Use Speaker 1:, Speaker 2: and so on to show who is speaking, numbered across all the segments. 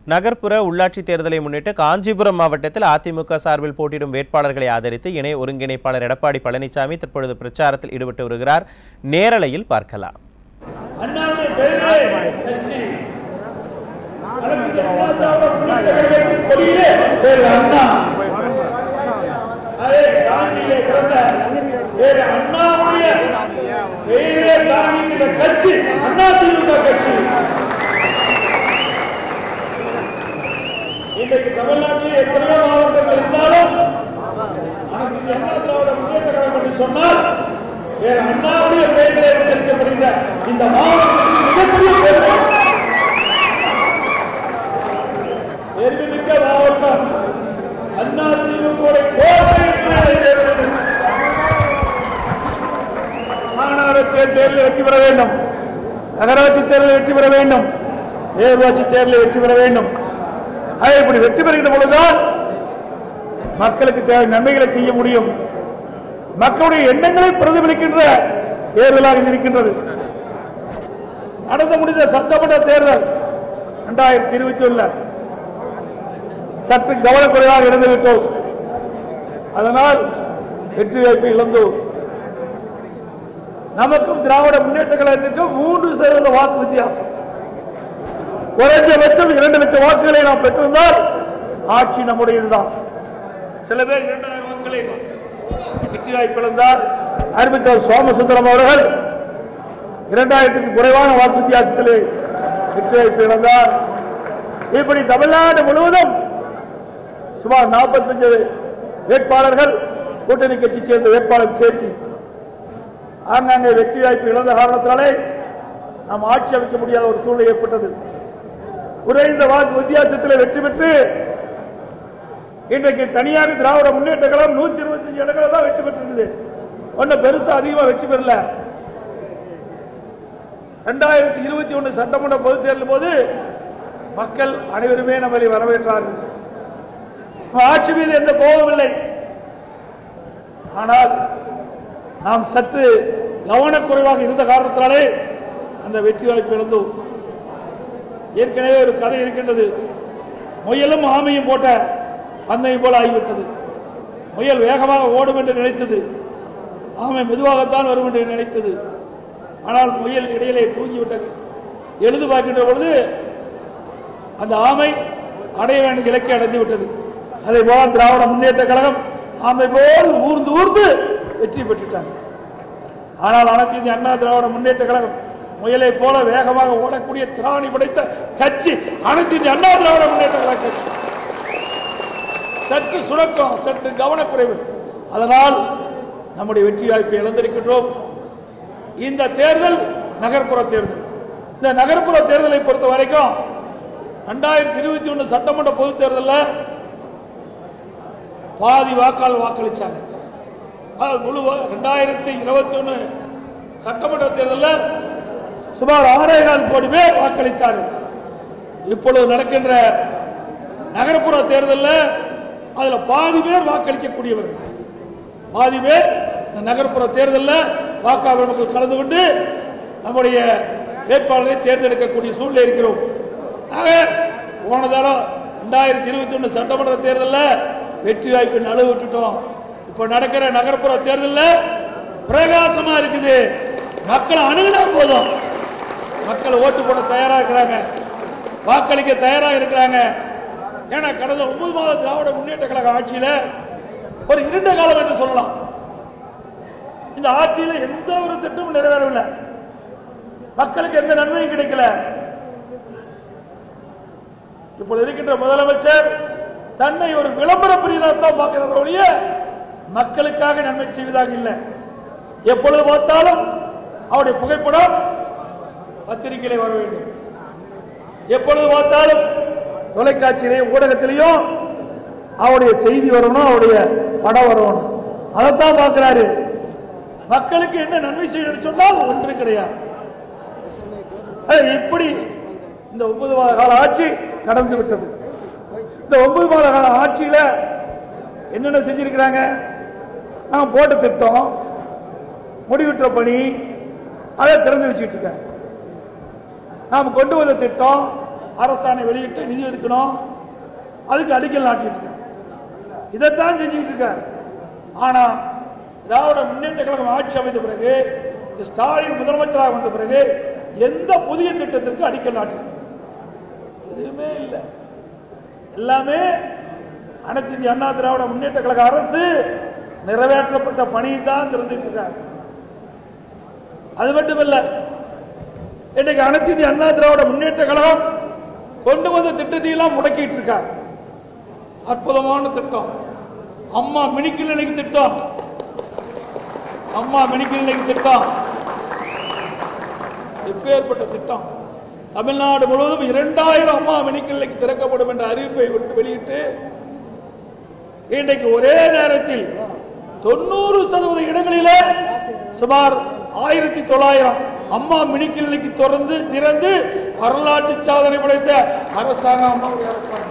Speaker 1: நகர்ப்புற உள்ளாட்சி தேர்தலை முன்னிட்டு காஞ்சிபுரம் மாவட்டத்தில் அதிமுக சார்பில் போட்டியிடும் வேட்பாளர்களை ஆதரித்து இணை ஒருங்கிணைப்பாளர் எடப்பாடி பழனிசாமி தற்பொழுது பிரச்சாரத்தில் ஈடுபட்டு வருகிறார் நேரலையில் பார்க்கலாம்
Speaker 2: அண்ணாவுடைய பெயரிலே கட்சி அனைத்து அண்ணா திராவிட முன்னேற்ற கழகத்தின் கொடியிலே வேறு அண்ணா அதே காந்தியிலே பிறந்த வேறு அண்ணாவுடைய பெயரிலே தாங்குகின்ற கட்சி அண்ணா திமுக கட்சி இன்றைக்கு தமிழ்நாட்டில் எத்தனையோ மாவட்டங்கள் இருந்தாலும் அனைத்து இந்திய அண்ணா திராவிட முன்னேற்ற கழகம் என்று சொன்னால் வேறு அண்ணாவுடைய பெயரிலே உச்சரிக்கப்படுகின்ற இந்த மாவட்டத்திற்கு மிகப்பெரிய பெருமை பெருமைமிக்க மாவட்டம் அண்ணா திமுக கோட்டை என்று அழைக்கப்படுகிறது. மாநகர தேர்தலில் வெற்றி பெற வேண்டும் நகராட்சி தேர்தலில் வெற்றி பெற வேண்டும் பேரூராட்சி தேர்தலில் வெற்றி பெற வேண்டும் அதை இப்படி வெற்றி பெறுகின்ற பொழுதுதான் மக்களுக்கு தேவை நன்மைகளை செய்ய முடியும் மக்களுடைய எண்ணங்களை பிரதிபலிக்கின்ற தேர்தலாக இது இருக்கின்றது நடந்து முடிந்த சட்டமன்ற தேர்தல் இரண்டாயிரத்தி இருபத்தி ஒண்ணுல சற்று கவனக்குறைவாக இருந்துவிட்டோம் அதனால் வெற்றி வாய்ப்பை இழந்தோம் நமக்கும் திராவிட முன்னேற்ற கழகத்திற்கும் மூன்று சதவீத வாக்கு வித்தியாசம் குறைந்தபட்சம் இரண்டு லட்சம் வாக்குகளை நாம் பெற்றிருந்தால் ஆட்சி நம்முடையதுதான் சில பேர் இரண்டாயிரம் வாக்குகளை வெற்றி வாய்ப்பு இழந்தார் அறிவித்தார் சோமசுந்தரம் அவர்கள் இரண்டாயிரத்துக்கு குறைவான வாக்கு வித்தியாசத்திலே வெற்றி வாய்ப்பு இழந்தார் இப்படி தமிழ்நாடு முழுவதும் சுமார் 45 வேட்பாளர்கள் கூட்டணி கட்சி சேர்ந்த வேட்பாளர் சேர்த்து ஆங்காங்கே வெற்றி வாய்ப்பு இழந்த காரணத்தினாலே நாம் ஆட்சி அமைக்க முடியாத ஒரு சூழ்நிலை ஏற்பட்டது குறைந்த வாக்கு வித்தியாசத்தில் வெற்றி பெற்று இன்றைக்கு தனியாக திராவிட முன்னேற்ற கழகம் நூத்தி இருபத்தஞ்சு இடங்களை தான் வெற்றி பெற்றிருந்தது ஒன்னும் பெருசா அதிகமா வெற்றி பெறல இரண்டாயிரத்தி இருபத்தி ஒண்ணு சட்டமன்ற பொதுத் தேர்தல் போது மக்கள் அனைவருமே நம்மளை வரவேற்றார்கள் நம்ம ஆட்சி மீது எந்த கோபம் இல்லை ஆனால் நாம் சற்று கவனக்குறைவாக இருந்த காரணத்தினாலே அந்த வெற்றி வாய்ப்பு இழந்தோம் ஏற்கனவே ஒரு கதை இருக்கின்றது முயலும் ஆமையும் போட்ட பந்தயம் போல ஆகிவிட்டது முயல் வேகமாக ஓடும் என்று நினைத்தது ஆமை மெதுவாகத்தான் வரும் என்று நினைத்தது ஆனால் முயல் இடையிலே தூங்கிவிட்டது எழுது பார்க்கின்ற பொழுது அந்த ஆமை அடைய வேண்டிய இலக்கை அடைந்து விட்டது அதை போல திராவிட முன்னேற்ற கழகம் ஆமை போல் ஊர்ந்து ஊர்ந்து வெற்றி பெற்றுட்டாங்க ஆனால் அனைத்து இந்திய அண்ணா திராவிட முன்னேற்ற கழகம் முயலை போல வேகமாக ஓடக்கூடிய திராணி படைத்த கட்சி அனைத்து இந்திய அண்ணா திராவிட முன்னேற்ற கழக கட்சி சற்று சுணக்கம் சற்று கவனக்குறைவு அதனால் நம்முடைய வெற்றி வாய்ப்பை இழந்திருக்கின்றோம் இந்த தேர்தல் நகர்ப்புற தேர்தல் இந்த நகர்ப்புற தேர்தலை பொறுத்த வரைக்கும் ரெண்டாயிரத்தி இருபத்தி ஒன்று சட்டமன்ற பொதுத் தேர்தலில் பாதி வாக்காளர் வாக்களிச்சாங்க அது முழு ரெண்டாயிரத்தி இருபத்தி ஒன்று சட்டமன்ற தேர்தலில் சுமார் ஆறேகால் கோடி பேர் வாக்களித்தார்கள் இப்பொழுது நடக்கின்ற நகர்ப்புற தேர்தலில் அதுல பாதி பேர் வாக்களிக்கக்கூடியவர்கள் பாதி பேர் இந்த நகர்ப்புற தேர்தலில் வாக்காளர் மக்கள் கலந்து கொண்டு நம்முடைய வேட்பாளரை தேர்ந்தெடுக்கக்கூடிய சூழ்நிலை இருக்கிறோம் ஆக போன தடவை ரெண்டாயிரத்தி இருபத்தி ஒன்று சட்டமன்ற தேர்தலில் வெற்றி வாய்ப்பை நழுவ விட்டுட்டோம் இப்போ நடக்கிற நகர்ப்புற தேர்தலில் பிரகாசமா இருக்குது மக்கள் அணுகுனா போதும் மக்கள் ஓட்டு போட தயாரா இருக்கிறாங்க வாக்களிக்க தயாரா இருக்கிறாங்க ஏன்னா கடந்த ஒன்பது மாத திராவிட முன்னேற்ற கழக ஆட்சியில ஒரு இருண்ட காலம் என்று சொல்லலாம் இந்த ஆட்சியில எந்த ஒரு திட்டமும் நிறைவேறவில்லை மக்களுக்கு எந்த நன்மையும் கிடைக்கல இப்பொழுது இருக்கின்ற முதலமைச்சர் தன்னை ஒரு விளம்பர பிரிவினர் தான் பார்க்கிறார் ஒழிய மக்களுக்காக நன்மை செய்வதாக இல்லை எப்பொழுது பார்த்தாலும் அவருடைய புகைப்படம் பத்திரிகையிலே வர வேண்டும் எப்பொழுது பார்த்தாலும் தொலைக்காட்சியிலையும் ஊடகத்திலையும் அவருடைய செய்தி வரணும் அவருடைய படம் வரணும் அதைத்தான் பார்க்கிறாரு மக்களுக்கு என்ன நன்மை செய்யணும்னு சொன்னால் ஒன்று கிடையாது அது இப்படி இந்த ஒன்பது மாத கால ஆட்சி கடந்து விட்டது இந்த ஒன்பது மாத கால ஆட்சியில என்னென்ன செஞ்சிருக்கிறாங்க நாம் போட்ட திட்டம் முடிவுற்ற பணி அதை திறந்து வச்சுட்டு இருக்காங்க நாம் கொண்டு வந்த திட்டம் அரசாணை வெளியிட்டு நிதி ஒதுக்கணும் அதுக்கு அடிக்கல் நாட்டிட்டு இருக்கார் இதைத்தான் செஞ்சுக்கிட்டு இருக்கார் ஆனா திராவிட முன்னேற்ற கழகம் ஆட்சி அமைந்த பிறகு இந்த ஸ்டாலின் முதலமைச்சராக வந்த பிறகு எந்த புதிய திட்டத்திற்கு அடிக்கல் நாட்டிருக்கார் எதுவுமே இல்லை எல்லாமே அனைத்து இந்திய அண்ணா திராவிட முன்னேற்ற கழக அரசு நிறைவேற்றப்பட்ட பணியை தான் திறந்துட்டு இருக்காங்க அது மட்டுமல்ல இன்னைக்கு அனைத்து இந்திய அண்ணா திராவிட முன்னேற்ற கழகம் கொண்டு வந்த திட்டத்தை எல்லாம் முடக்கிட்டு இருக்காங்க அற்புதமான திட்டம் அம்மா மினிக்கிள் நிலைக்கு திட்டம் அம்மா மினிக்கிள் நிலைக்கு திட்டம் எப்பேற்பட்ட திட்டம் தமிழ்நாடு முழுவதும் இரண்டாயிரம் அம்மா மினிக்கிளைக்கு திறக்கப்படும் என்ற அறிவிப்பை விட்டு வெளியிட்டு இன்றைக்கு ஒரே நேரத்தில் தொண்ணூறு சதவீத இடங்களிலே சுமார் ஆயிரத்தி தொள்ளாயிரம் அம்மா மினிக்கிளைக்கு தொடர்ந்து திறந்து வரலாற்று சாதனை படைத்த அரசாங்கம் அம்மாவுடைய அரசாங்கம்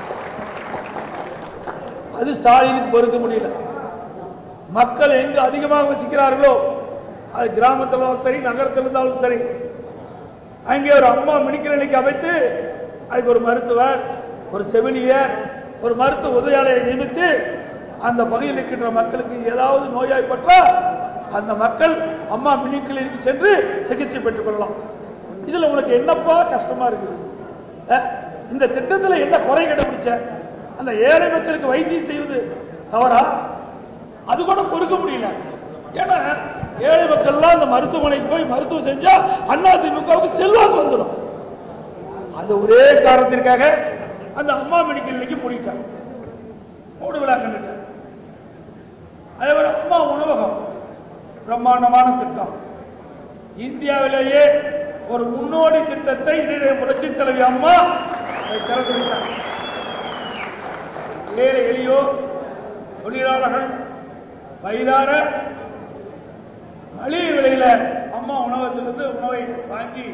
Speaker 2: அது ஸ்டாலினுக்கு பொறுக்க முடியல மக்கள் எங்கு அதிகமாக வசிக்கிறார்களோ அது கிராமத்தில் இருந்தாலும் சரி நகரத்தில் இருந்தாலும் சரி அங்கே ஒரு அம்மா மெடிக்கல் நிலைக்கு அமைத்து அதுக்கு ஒரு மருத்துவர் ஒரு செவிலியர் ஒரு மருத்துவ உதவியாளரை நியமித்து அந்த பகுதியில் இருக்கின்ற மக்களுக்கு ஏதாவது நோயாய்ப்பட்டால் அந்த மக்கள் அம்மா மினி கிளினிக்கு சென்று சிகிச்சை பெற்றுக் கொள்ளலாம் இதுல உங்களுக்கு என்னப்பா கஷ்டமா இருக்குது அஹ், இந்த திட்டத்தில் என்ன குறை கண்டுபிடிச்ச அந்த ஏழை மக்களுக்கு வைத்தியம் செய்வது தவறா அது கூட பொறுக்க முடியல ஏன்னா ஏழை மக்கள்லாம் அந்த மருத்துவமனைக்கு போய் மருத்துவம் செஞ்சா அண்ணா திமுகவுக்கு செல்வாக்கு வந்துடும் அது ஒரே காரணத்திற்காக அந்த அம்மா மெடிக்கல் இன்னைக்கு மூடிட்டாங்க மூடு விழா கண்டுட்டாங்க அதே மாதிரி அம்மா உணவகம் பிரம்மாண்டமான திட்டம் இந்தியாவிலேயே ஒரு முன்னோடி திட்டத்தை இதே புரட்சி தலைவி அம்மா அதை திறந்து வைத்தார். ஏழை எளியோர் தொழிலாளர்கள் வயிறார மலிவு விலையில அம்மா உணவகத்திலிருந்து உணவை வாங்கி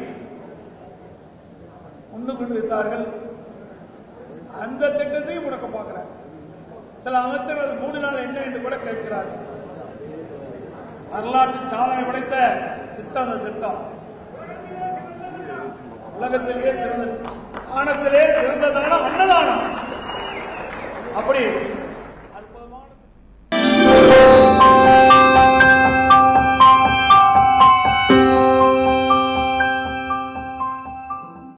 Speaker 2: உண்டு கொண்டிருந்தார்கள் அந்த திட்டத்தையும் முடக்க பார்க்கிறார் சில அமைச்சர்கள் அது மூணு நாள் என்ன என்று கூட கேட்கிறார்கள் வரலாற்று சாதனை படைத்த திட்டம் அந்த திட்டம் உலகத்திலேயே சிறந்தது தானத்திலே சிறந்த தானம் அன்னதானம் அப்படி